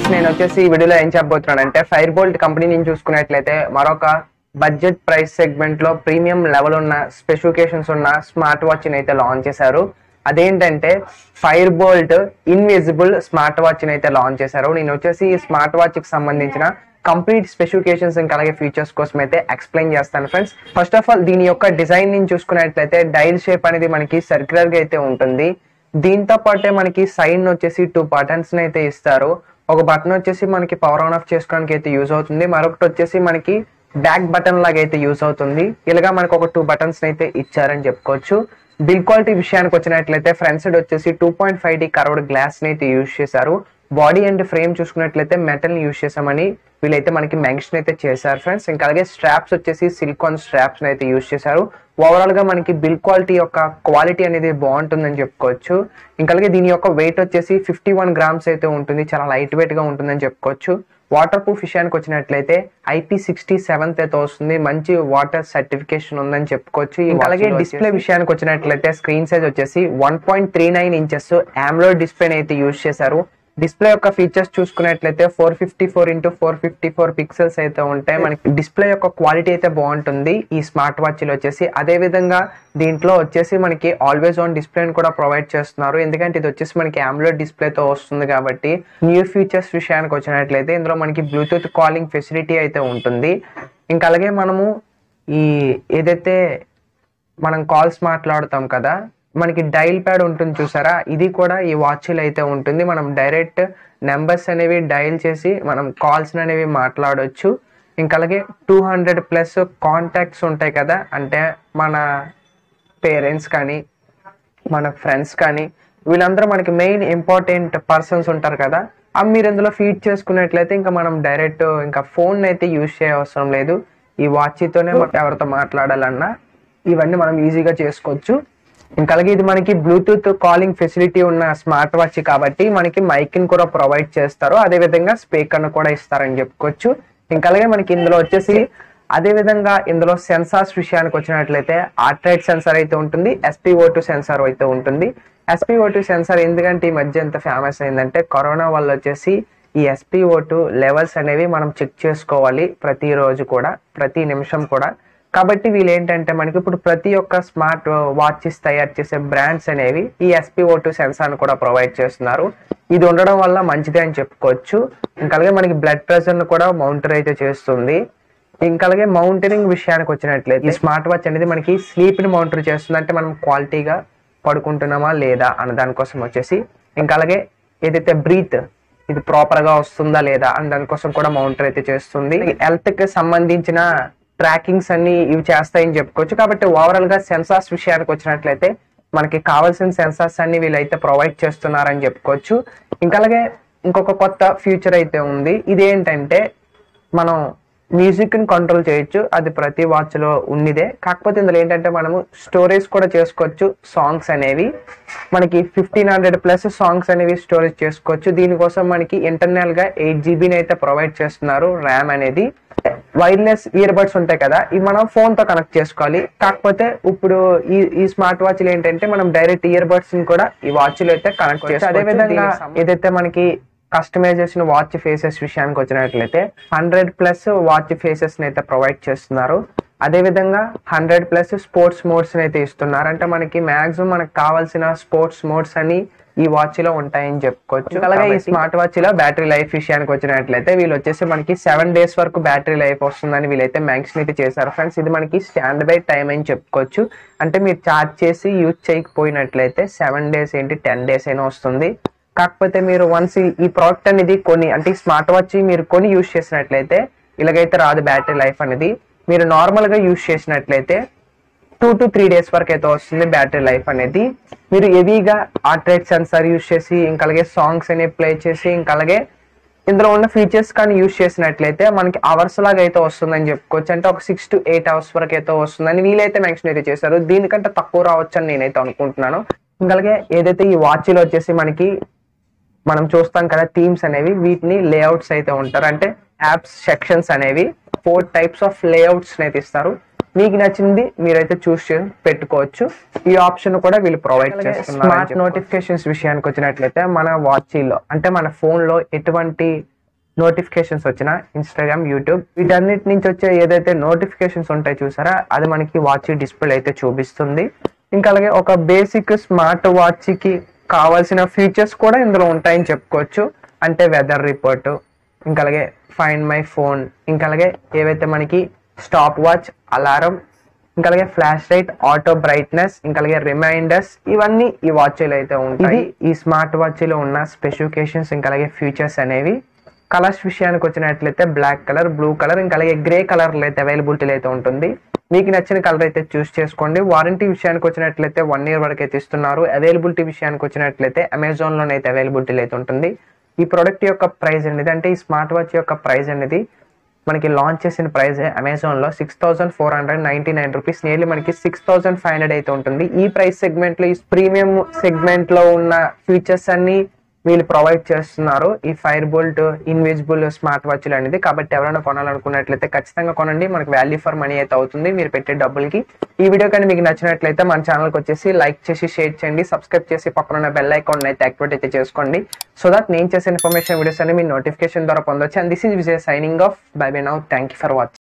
నేను వచ్చేసి ఈ వీడియోలో ఏం చెప్పబోతున్నాను అంటే ఫైర్ బోల్ట్ కంపెనీ నుంచి చూసుకున్నట్లయితే మరొక బడ్జెట్ ప్రైస్ సెగ్మెంట్ లో ప్రీమియం లెవెల్ ఉన్న స్పెసిఫికేషన్స్ ఉన్న స్మార్ట్ వాచ్ ని అయితే లాంచ్ చేశారు అదేంటంటే Fire Boltt invisible smart watch ని అయితే లాంచ్ చేశారు నేను వచ్చేసి ఈ స్మార్ట్ వాచ్ కి సంబంధించిన కంప్లీట్ స్పెసిఫికేషన్స్ ఇంకా అలాగే ఫీచర్స్ కోసం అయితే ఎక్స్ప్లెయిన్ చేస్తాను ఫ్రెండ్స్ ఫస్ట్ ఆఫ్ ఆల్ దీని యొక్క డిజైన్ నుంచి చూసుకున్నట్లయితే డైల్ షేప్ అనేది మనకి సర్క్యులర్ గా అయితే ఉంటుంది దీంతో పాటే మనకి సైడ్ వచ్చేసి టూ బటన్స్ అయితే ఇస్తారు ఒక బటన్ వచ్చేసి మనకి పవర్ ఆన్ ఆఫ్ చేసుకోవడానికి అయితే యూజ్ అవుతుంది మరొకటి వచ్చేసి మనకి బ్యాక్ బటన్ లాగా అయితే యూజ్ అవుతుంది ఇలాగా మనకు ఒక టూ బటన్స్ అయితే ఇచ్చారని చెప్పుకోవచ్చు బిల్ క్వాలిటీ విషయానికి వచ్చినట్లయితే ఫ్రంట్ సైడ్ వచ్చేసి two point five D curved glass ని అయితే యూజ్ చేశారు బాడీ అండ్ ఫ్రేమ్ చూసుకున్నట్లయితే మెటల్ ని యూజ్ చేసామని వీళ్ళైతే మనకి మెన్షన్ అయితే చేశారు ఫ్రెండ్స్ ఇంకా అలాగే స్ట్రాప్స్ వచ్చేసి సిలికాన్ స్ట్రాప్స్ అయితే యూజ్ చేశారు ఓవరాల్ గా మనకి బిల్ క్వాలిటీ యొక్క క్వాలిటీ అనేది బాగుంటుందని చెప్పుకోవచ్చు ఇంకా అలాగే దీని యొక్క వెయిట్ వచ్చేసి ఫిఫ్టీ వన్ గ్రామ్స్ అయితే ఉంటుంది చాలా లైట్ వెయిట్ గా ఉంటుందని చెప్పుకోవచ్చు వాటర్ ప్రూఫ్ విషయానికి వచ్చినట్లయితే ఐపీ సిక్స్టీ సెవెంత్ అయితే వస్తుంది మంచి వాటర్ సర్టిఫికేషన్ ఉందని చెప్పుకోవచ్చు ఇంకా అలాగే డిస్ప్లే విషయానికి వచ్చినట్లయితే స్క్రీన్ సైజ్ వచ్చేసి one point three nine inches AMOLED display అయితే యూజ్ చేశారు డిస్ప్లే యొక్క ఫీచర్స్ చూసుకున్నట్లయితే four fifty four into four fifty four pixels అయితే ఉంటాయి మనకి డిస్ప్లే యొక్క క్వాలిటీ అయితే బాగుంటుంది ఈ స్మార్ట్ వాచ్ లో వచ్చేసి అదే విధంగా దీంట్లో వచ్చేసి మనకి ఆల్వేస్ ఆన్ డిస్ప్లేని కూడా ప్రొవైడ్ చేస్తున్నారు ఎందుకంటే ఇది వచ్చేసి మనకి ఆమ్లోడ్ డిస్ప్లేతో వస్తుంది కాబట్టి న్యూ ఫీచర్స్ విషయానికి వచ్చినట్లయితే ఇందులో మనకి బ్లూటూత్ కాలింగ్ ఫెసిలిటీ అయితే ఉంటుంది ఇంకా అలాగే మనము ఈ ఏదైతే మనం కాల్స్ మాట్లాడుతాం కదా మనకి డైల్ ప్యాడ్ ఉంటుంది చూసారా ఇది కూడా ఈ వాచ్లో అయితే ఉంటుంది మనం డైరెక్ట్ నెంబర్స్ అనేవి డైల్ చేసి మనం కాల్స్ అనేవి మాట్లాడవచ్చు ఇంకా అలాగే టూ హండ్రెడ్ ప్లస్ కాంటాక్ట్స్ ఉంటాయి కదా అంటే మన పేరెంట్స్ కానీ మన ఫ్రెండ్స్ కానీ వీళ్ళందరూ మనకి మెయిన్ ఇంపార్టెంట్ పర్సన్స్ ఉంటారు కదా అవి మీరు ఇందులో ఫీడ్ చేసుకున్నట్లయితే ఇంకా మనం డైరెక్ట్ ఇంకా ఫోన్ అయితే యూజ్ చేయవసరం లేదు ఈ వాచ్తోనే ఎవరితో మాట్లాడాలన్నా ఇవన్నీ మనం ఈజీగా చేసుకోవచ్చు ఇంకా అలాగే ఇది మనకి బ్లూటూత్ కాలింగ్ ఫెసిలిటీ ఉన్న స్మార్ట్ వాచ్ కాబట్టి మనకి మైక్ ని కూడా ప్రొవైడ్ చేస్తారు అదే విధంగా స్పీకర్ ను కూడా ఇస్తారని చెప్పుకోవచ్చు ఇంకా అలాగే మనకి ఇందులో వచ్చేసి అదే విధంగా ఇందులో సెన్సార్స్ విషయానికి వచ్చినట్లయితే ఆర్ట్రైట్ సెన్సార్ అయితే ఉంటుంది ఎస్పీఓ టూ సెన్సార్ అయితే ఉంటుంది ఎస్పీఓ టూ సెన్సార్ ఎందుకంటే ఈ మధ్య ఎంత ఫేమస్ అయిందంటే కరోనా వల్ల వచ్చేసి ఈ ఎస్పీఓ టూ లెవెల్స్ అనేవి మనం చెక్ చేసుకోవాలి ప్రతిరోజు కూడా ప్రతి నిమిషం కూడా కాబట్టి వీళ్ళు ఏంటంటే మనకి ఇప్పుడు ప్రతి ఒక్క స్మార్ట్ వాచెస్ తయారు చేసే బ్రాండ్స్ అనేవి ఈ ఎస్పీఓ టూ సెన్సార్ కూడా ప్రొవైడ్ చేస్తున్నారు ఇది ఉండడం వల్ల మంచిదే అని చెప్పుకోవచ్చు ఇంకా అలాగే మనకి బ్లడ్ ప్రెషర్ ను కూడా మౌంటర్ అయితే చేస్తుంది ఇంకా అలాగే మౌంటరింగ్ విషయానికి వచ్చినట్లయితే ఈ స్మార్ట్ వాచ్ అనేది మనకి స్లీప్ ని మౌంటర్ చేస్తుంది అంటే మనం క్వాలిటీగా పడుకుంటున్నామా లేదా అన్న దానికోసం వచ్చేసి ఇంకా అలాగే ఏదైతే బ్రీత్ ఇది ప్రాపర్ గా వస్తుందా లేదా అని దానికోసం కూడా మౌంటర్ అయితే చేస్తుంది హెల్త్ కి సంబంధించిన ట్రాకింగ్స్ అన్ని ఇవి చేస్తాయని చెప్పుకోవచ్చు కాబట్టి ఓవరాల్ గా సెన్సార్స్ విషయానికి వచ్చినట్లయితే మనకి కావాల్సిన సెన్సార్స్ అన్ని వీళ్ళైతే ప్రొవైడ్ చేస్తున్నారని చెప్పుకోవచ్చు ఇంకా అలాగే ఇంకొక కొత్త ఫ్యూచర్ అయితే ఉంది ఇదేంటంటే మనం మ్యూజిక్ ని కంట్రోల్ చేయొచ్చు అది ప్రతి వాచ్ లో ఉన్నదే కాకపోతే ఇందులో ఏంటంటే మనము స్టోరేజ్ కూడా చేసుకోవచ్చు సాంగ్స్ అనేవి మనకి ఫిఫ్టీన్ హండ్రెడ్ ప్లస్ సాంగ్స్ అనేవి స్టోరేజ్ చేసుకోవచ్చు దీనికోసం మనకి ఇంటర్నల్ గా ఎయిట్ జీబీని అయితే ప్రొవైడ్ చేస్తున్నారు ర్యామ్ అనేది వైర్లెస్ ఇయర్ బడ్స్ ఉంటాయి కదా ఇవి మనం ఫోన్ తో కనెక్ట్ చేసుకోవాలి కాకపోతే ఇప్పుడు ఈ ఈ స్మార్ట్ వాచ్లు ఏంటంటే మనం డైరెక్ట్ ఇయర్ బడ్స్ ని కూడా ఈ వాచ్ లో అయితే కనెక్ట్ చేసుకోవచ్చు అదే విధంగా ఏదైతే మనకి కస్టమైజేషన్ వాచ్ ఫేసెస్ విషయానికి వచ్చినట్లయితే హండ్రెడ్ ప్లస్ వాచ్ ఫేసెస్ అయితే ప్రొవైడ్ చేస్తున్నారు అదే విధంగా హండ్రెడ్ ప్లస్ స్పోర్ట్స్ మోడ్స్ అయితే ఇస్తున్నారు అంటే మనకి మాక్సిమం మనకు కావాల్సిన స్పోర్ట్స్ మోడ్స్ అని ఈ వాచ్ లో ఉంటాయని చెప్పుకోవచ్చు అలాగే ఈ స్మార్ట్ వాచ్ లో బ్యాటరీ లైఫ్ విషయానికి వచ్చినట్లయితే వీళ్ళు వచ్చేసి మనకి సెవెన్ డేస్ వరకు బ్యాటరీ లైఫ్ వస్తుందని వీళ్ళైతే మెన్షన్ అయితే చేశారు ఫ్రెండ్స్ ఇది మనకి స్టాండ్ బై టైం అని చెప్పుకోవచ్చు అంటే మీరు చార్జ్ చేసి యూజ్ చేయకపోయినట్లయితే సెవెన్ డేస్ ఏంటి టెన్ డేస్ అయినా వస్తుంది కాకపోతే మీరు వన్స్ ఈ ప్రోడక్ట్ అనేది కొని అంటే ఈ స్మార్ట్ వాచ్ మీరు కొని యూజ్ చేసినట్లయితే ఇలాగైతే రాదు బ్యాటరీ లైఫ్ అనేది మీరు నార్మల్ గా యూజ్ చేసినట్లయితే టూ టు త్రీ డేస్ వరకు అయితే వస్తుంది బ్యాటరీ లైఫ్ అనేది మీరు హెవీగా ఆర్ట్రేట్ సెన్సార్ యూజ్ చేసి ఇంకా అలాగే సాంగ్స్ అనేవి ప్లే చేసి ఇంకా అలాగే ఇందులో ఉన్న ఫీచర్స్ కానీ యూజ్ చేసినట్లయితే మనకి అవర్స్ లాగా అయితే వస్తుందని చెప్పుకోవచ్చు అంటే ఒక సిక్స్ టు ఎయిట్ అవర్స్ వరకు అయితే వస్తుందని వీలైతే మెన్షన్ అయితే చేశారు దీనికంటే తక్కువ రావచ్చు అని నేనైతే అనుకుంటున్నాను ఇంకా అలాగే ఏదైతే ఈ వాచ్లో వచ్చేసి మనకి మనం చూస్తాం కదా థీమ్స్ అనేవి వీటిని లేఅవుట్స్ అయితే ఉంటారు అంటే యాప్స్ సెక్షన్స్ అనేవి ఫోర్ టైప్స్ ఆఫ్ లేఅవుట్స్ అయితే ఇస్తారు మీకు నచ్చింది మీరైతే చూస్ చేసి పెట్టుకోవచ్చు ఈ ఆప్షన్ కూడా వీళ్ళు ప్రొవైడ్ చేస్తున్నారు స్మార్ట్ నోటిఫికేషన్స్ విషయానికి వచ్చినట్లయితే మన వాచీలో అంటే మన ఫోన్ లో ఎటువంటి నోటిఫికేషన్స్ వచ్చిన ఇన్స్టాగ్రామ్ యూట్యూబ్ వీటన్నిటి నుంచి వచ్చే ఏదైతే నోటిఫికేషన్స్ ఉంటాయి చూసారా అది మనకి వాచ్ డిస్ప్లే అయితే చూపిస్తుంది ఇంకా అలాగే ఒక బేసిక్ స్మార్ట్ వాచ్ కి కావాల్సిన ఫీచర్స్ కూడా ఇందులో ఉంటాయని చెప్పుకోవచ్చు అంటే వెదర్ రిపోర్ట్ ఇంకా అలాగే ఫైండ్ మై ఫోన్ ఇంకా అలాగే ఏవైతే మనకి స్టాప్ వాచ్ అలారం ఇంకా అలాగే ఫ్లాష్ లైట్ ఆటో బ్రైట్నెస్ ఇంకా అలాగే రిమైండర్స్ ఇవన్నీ ఈ వాచ్లో అయితే ఉంటాయి ఈ స్మార్ట్ వాచ్లో ఉన్న స్పెసిఫికేషన్స్ ఇంకా అలాగే ఫీచర్స్ అనేవి కలర్స్ విషయానికి వచ్చినట్లయితే బ్లాక్ కలర్ బ్లూ కలర్ ఇంకా అలాగే గ్రే కలర్ అయితే అవైలబిలిటీలో అయితే ఉంటుంది మీకు నచ్చిన కలర్ అయితే చూస్ చేసుకోండి వారంటీ విషయానికి వచ్చినట్లయితే వన్ ఇయర్ వరకు అయితే ఇస్తున్నారు అవైలబిలిటీ విషయానికి వచ్చినట్లయితే అమెజాన్ లోనే అయితే అవైలబిలిటీలో అయితే ఉంటుంది ఈ ప్రోడక్ట్ యొక్క ప్రైస్ అనేది అంటే ఈ స్మార్ట్ వాచ్ యొక్క ప్రైస్ అనేది మనకి లాంచ్ చేసిన ప్రైస్ అమెజాన్ లో six thousand four hundred ninety nine rupees nearly మనకి సిక్స్ థౌసండ్ ఫైవ్ హండ్రెడ్ అయితే ఉంటుంది ఈ ప్రైస్ సెగ్మెంట్ లో ఈ ప్రీమియం సెగ్మెంట్ లో ఉన్న ఫీచర్స్ అన్ని వీళ్ళు ప్రొవైడ్ చేస్తున్నారు ఈ ఫైర్ బోల్ట్ ఇన్విజిబుల్ స్మార్ట్ వాచ్లు అనేది కాబట్టి ఎవరైనా కొనాలనుకున్నట్లయితే ఖచ్చితంగా కొనండి మనకి వాల్యూ ఫర్ మనీ అయితే అవుతుంది మీరు పెట్టే డబ్బులకి ఈ వీడియో కానీ మీకు నచ్చినట్లయితే మన ఛానల్కి వచ్చేసి లైక్ చేసి షేర్ చేయండి సబ్స్క్రైబ్ చేసి పక్కన ఉన్న బెల్ ఐకాన్ అయితే యాక్టివేట్ అయితే చేసుకోండి సో దట్ నేను చేసే ఇన్ఫర్మేషన్ వీడియోస్ అన్ని మీ నోటిఫికేషన్ ద్వారా పొందొచ్చు and this is Vijay signing off bye bye now thank you for watching